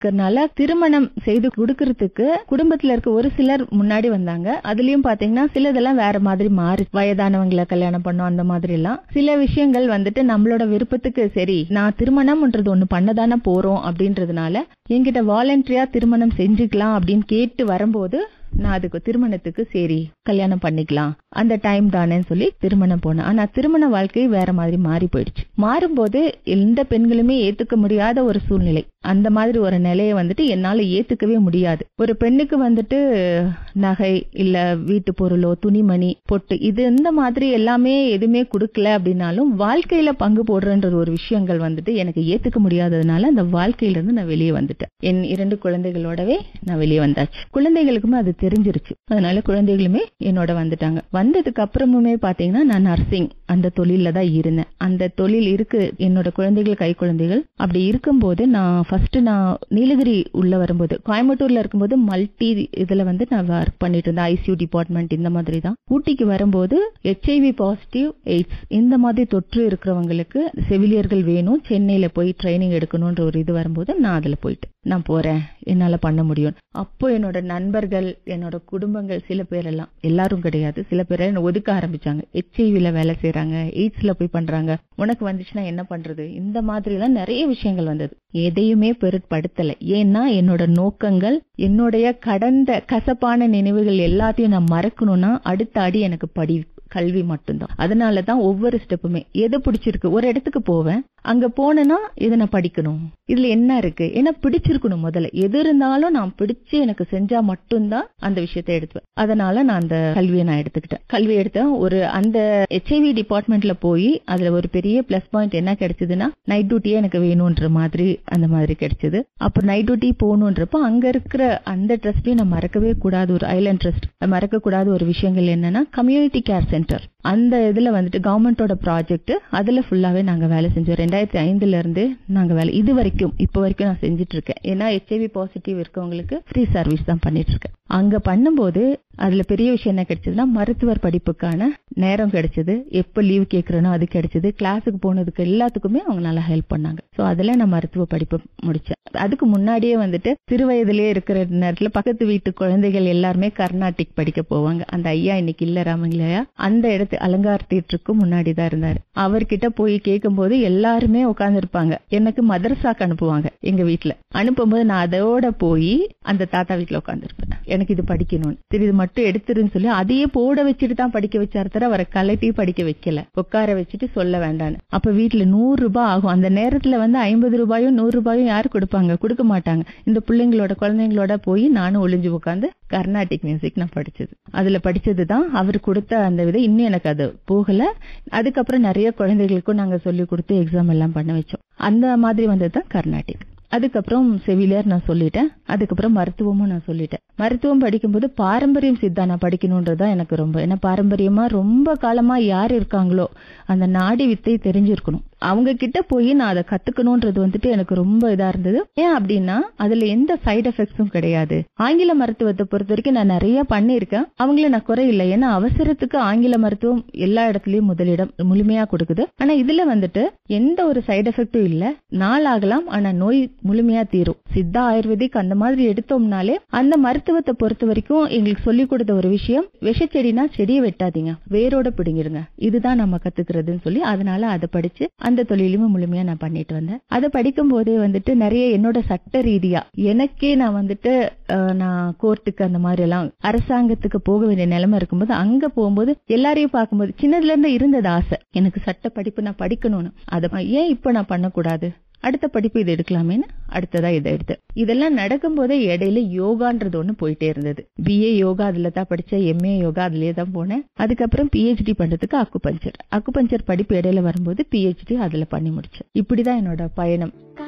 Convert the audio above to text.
இருக்கிறதுனால திருமணம் செய்து கொடுக்கறதுக்கு குடும்பத்துல இருக்க ஒரு சிலர் முன்னாடி வந்தாங்க அதுலயும் பாத்தீங்கன்னா சிலதெல்லாம் வேற மாதிரி மாறி வயதானவங்களை கல்யாணம் பண்ணோம் அந்த மாதிரி எல்லாம் சில விஷயங்கள் வந்துட்டு நம்மளோட விருப்பத்துக்கு சரி நான் திருமணம்ன்றது ஒண்ணு பண்ணதானே போறோம் அப்படின்றதுனால என்கிட்ட வாலண்டரியா திருமணம் செஞ்சுக்கலாம் அப்படின்னு கேட்டு வரும்போது நான் அதுக்கு திருமணத்துக்கு சரி கல்யாணம் பண்ணிக்கலாம் அந்த டைம் தானேன்னு சொல்லி திருமணம் போனேன் ஆனா திருமண வாழ்க்கை வேற மாதிரி மாறி போயிடுச்சு மாறும்போது எந்த பெண்களுமே ஏத்துக்க முடியாத ஒரு சூழ்நிலை அந்த மாதிரி ஒரு நிலையை வந்துட்டு என்னால ஏத்துக்கவே முடியாது ஒரு பெண்ணுக்கு வந்துட்டு நகை இல்ல வீட்டு பொருளோ துணிமணி பொட்டு இது இந்த மாதிரி எல்லாமே எதுவுமே கொடுக்கல அப்படின்னாலும் வாழ்க்கையில பங்கு போடுறன்ற ஒரு விஷயங்கள் வந்துட்டு எனக்கு ஏத்துக்க முடியாததுனால அந்த வாழ்க்கையில இருந்து நான் வெளியே வந்துட்டேன் என் இரண்டு குழந்தைகளோடவே நான் வெளியே வந்தாச்சு குழந்தைகளுக்குமே அது தெரிஞ்சிருச்சு அதனால குழந்தைகளுமே என்னோட வந்துட்டாங்க வந்ததுக்கு அப்புறமுமே பாத்தீங்கன்னா நான் நர்சிங் அந்த தொழில தான் இருந்தேன் அந்த தொழில் இருக்கு என்னோட குழந்தைகள் கை குழந்தைகள் அப்படி இருக்கும்போது நான் ஃபர்ஸ்ட் நான் நீலகிரி உள்ள வரும்போது கோயம்புத்தூர்ல இருக்கும்போது மல்டி இதுல வந்து நான் ஒர்க் பண்ணிட்டு இருந்தேன் ஐசியூ டிபார்ட்மெண்ட் இந்த மாதிரி தான் ஊட்டிக்கு வரும்போது ஹெச்ஐவி பாசிட்டிவ் எய்ட்ஸ் இந்த மாதிரி தொற்று இருக்கிறவங்களுக்கு செவிலியர்கள் வேணும் சென்னையில போய் ட்ரைனிங் எடுக்கணும்ன்ற ஒரு இது வரும்போது நான் அதுல போயிட்டு நான் போறேன் என்னால பண்ண முடியும் அப்போ என்னோட நண்பர்கள் என்னோட குடும்பங்கள் சில பேர் எல்லாம் எல்லாரும் கிடையாது சில பேர் என்ன ஒதுக்க ஆரம்பிச்சாங்க ஹெச்ஐவில வேலை செய்யறாங்க எய்ட்ஸ்ல போய் பண்றாங்க உனக்கு வந்துச்சுன்னா என்ன பண்றது இந்த மாதிரி எல்லாம் நிறைய விஷயங்கள் வந்தது எதையுமே பெருட்படுத்தல ஏன்னா என்னோட நோக்கங்கள் என்னுடைய கடந்த கசப்பான நினைவுகள் எல்லாத்தையும் நான் மறக்கணும்னா அடுத்த அடி எனக்கு படி கல்வி மட்டும்தான் அதனாலதான் ஒவ்வொரு ஸ்டெப்புமே எது பிடிச்சிருக்கு ஒரு இடத்துக்கு போவேன் அங்க போனேன்னா இதை நான் படிக்கணும் இதுல என்ன இருக்கு ஏன்னா பிடிச்சிருக்கணும் முதல்ல எது இருந்தாலும் நான் பிடிச்சு எனக்கு செஞ்சா மட்டும்தான் அந்த விஷயத்தை எடுத்துவேன் அதனால நான் அந்த கல்வியை நான் எடுத்துக்கிட்டேன் கல்வி எடுத்தேன் ஒரு அந்த ஹெச்ஐவி டிபார்ட்மெண்ட்ல போய் அதுல ஒரு பெரிய பிளஸ் பாயிண்ட் என்ன கிடைச்சதுன்னா நைட் டியூட்டியே எனக்கு வேணும்ன்ற மாதிரி அந்த மாதிரி கிடைச்சது அப்புறம் நைட் டியூட்டி போகணுன்றப்போ அங்க இருக்கிற அந்த ட்ரஸ்டையும் நான் மறக்கவே கூடாது ஒரு ஐலண்ட் ட்ரஸ்ட் மறக்க கூடாத ஒரு விஷயங்கள் என்னன்னா கம்யூனிட்டி கேர் சென்டர் அந்த இதுல வந்துட்டு கவர்மெண்டோட ப்ராஜெக்ட் அதுல ஃபுல்லாவே நாங்க வேலை செஞ்சோம் ரெண்டாயிரத்தி ஐந்துல இருந்து நாங்க வேலை இது வரைக்கும் இப்ப வரைக்கும் நான் செஞ்சுட்டு இருக்கேன் ஏன்னா ஹெச்ஐவி பாசிட்டிவ் இருக்கவங்களுக்கு ஃப்ரீ சர்வீஸ் தான் பண்ணிட்டு இருக்கேன் அங்க பண்ணும்போது அதுல பெரிய விஷயம் என்ன கிடைச்சதுன்னா மருத்துவர் படிப்புக்கான நேரம் கிடைச்சது எப்ப லீவ் கேட்கறனோ அது கிடைச்சது கிளாஸுக்கு போனதுக்கு எல்லாத்துக்குமே அவங்க நல்லா ஹெல்ப் பண்ணாங்க சோ அதுல நான் மருத்துவ படிப்பு முடிச்சேன் அதுக்கு முன்னாடியே வந்துட்டு சிறு வயதிலேயே இருக்கிற நேரத்துல பக்கத்து வீட்டு குழந்தைகள் எல்லாருமே கர்நாடிக் படிக்க போவாங்க அந்த ஐயா இன்னைக்கு இல்ல ராமங்களையா அந்த இடத்து அலங்கார் தியேட்டருக்கு முன்னாடி தான் இருந்தாரு அவர்கிட்ட போய் கேட்கும் போது எல்லாருமே உட்கார்ந்து இருப்பாங்க எனக்கு மதரசாக்கு அனுப்புவாங்க எங்க வீட்டுல அனுப்பும்போது நான் அதோட போய் அந்த தாத்தா வீட்டுல உட்காந்துருப்பேன் எனக்கு இது படிக்கணும்னு சரி இது மட்டும் எடுத்துருன்னு சொல்லி அதையே போட வச்சுட்டு தான் படிக்க வச்சாரு தர அவரை கலட்டி படிக்க வைக்கல உட்கார வச்சுட்டு சொல்ல வேண்டான்னு அப்ப வீட்டுல நூறு ரூபாய் ஆகும் அந்த நேரத்துல வந்து ஐம்பது ரூபாயும் நூறு ரூபாயும் யாரு கொடுப்பாங்க கொடுக்க மாட்டாங்க இந்த பிள்ளைங்களோட குழந்தைங்களோட போய் நானும் ஒளிஞ்சு உட்காந்து கர்நாடிக் மியூசிக் நான் படிச்சது அதுல படிச்சதுதான் அவர் கொடுத்த அந்த விதை இன்னும் எனக்கு அது போகல அதுக்கப்புறம் நிறைய குழந்தைகளுக்கும் நாங்க சொல்லி கொடுத்து எக்ஸாம் எல்லாம் பண்ண வச்சோம் அந்த மாதிரி வந்ததுதான் கர்நாடிக் அதுக்கப்புறம் செவிலியர் நான் சொல்லிட்டேன் அதுக்கப்புறம் மருத்துவமும் நான் சொல்லிட்டேன் மருத்துவம் படிக்கும்போது பாரம்பரியம் சித்தா நான் படிக்கணும்ன்றதுதான் எனக்கு ரொம்ப ஏன்னா பாரம்பரியமா ரொம்ப காலமா யார் இருக்காங்களோ அந்த நாடி வித்தை தெரிஞ்சிருக்கணும் அவங்க கிட்ட போய் நான் அதை கத்துக்கணும்ன்றது வந்துட்டு எனக்கு ரொம்ப இதா இருந்தது ஏன் அப்படின்னா அதுல எந்த சைடு எஃபெக்ட்ஸும் கிடையாது ஆங்கில மருத்துவத்தை பொறுத்த வரைக்கும் நான் நிறைய பண்ணிருக்கேன் அவங்கள நான் குறை இல்லை ஏன்னா அவசரத்துக்கு ஆங்கில மருத்துவம் எல்லா இடத்துலயும் முதலிடம் முழுமையா கொடுக்குது ஆனா இதுல வந்துட்டு எந்த ஒரு சைடு எஃபெக்டும் இல்ல நாள் ஆகலாம் ஆனா நோய் முழுமையா தீரும் சித்தா ஆயுர்வேதிக் அந்த மாதிரி எடுத்தோம்னாலே அந்த மருத்துவத்தை பொறுத்த வரைக்கும் எங்களுக்கு சொல்லி கொடுத்த ஒரு விஷயம் விஷச்செடினா செடியை வெட்டாதீங்க வேரோட பிடிங்கிருங்க இதுதான் நம்ம கத்துக்கிறதுன்னு சொல்லி அதனால அதை படிச்சு அந்த தொழிலுமே முழுமையா நான் பண்ணிட்டு வந்தேன் அதை படிக்கும் போதே வந்துட்டு நிறைய என்னோட சட்ட ரீதியா எனக்கே நான் வந்துட்டு நான் கோர்ட்டுக்கு அந்த மாதிரி எல்லாம் அரசாங்கத்துக்கு போக வேண்டிய நிலைமை இருக்கும்போது அங்க போகும்போது எல்லாரையும் பார்க்கும்போது சின்னதுல இருந்து இருந்தது ஆசை எனக்கு சட்ட படிப்பு நான் படிக்கணும்னு அதை ஏன் இப்ப நான் பண்ணக்கூடாது அடுத்த படிப்பு இது எடுக்கலாமேன்னு அடுத்ததா இதை எடுத்து இதெல்லாம் நடக்கும் போதே இடையில யோகான்றது ஒண்ணு போயிட்டே இருந்தது பிஏ யோகா அதுல தான் படிச்சேன் எம்ஏ யோகா அதுலயே தான் போனேன் அதுக்கப்புறம் பிஹெச்டி பண்றதுக்கு அக்கு பஞ்சர் அக்கு பஞ்சர் படிப்பு இடையில வரும்போது பிஹெச்டி அதுல பண்ணி முடிச்சேன் இப்படிதான் என்னோட பயணம்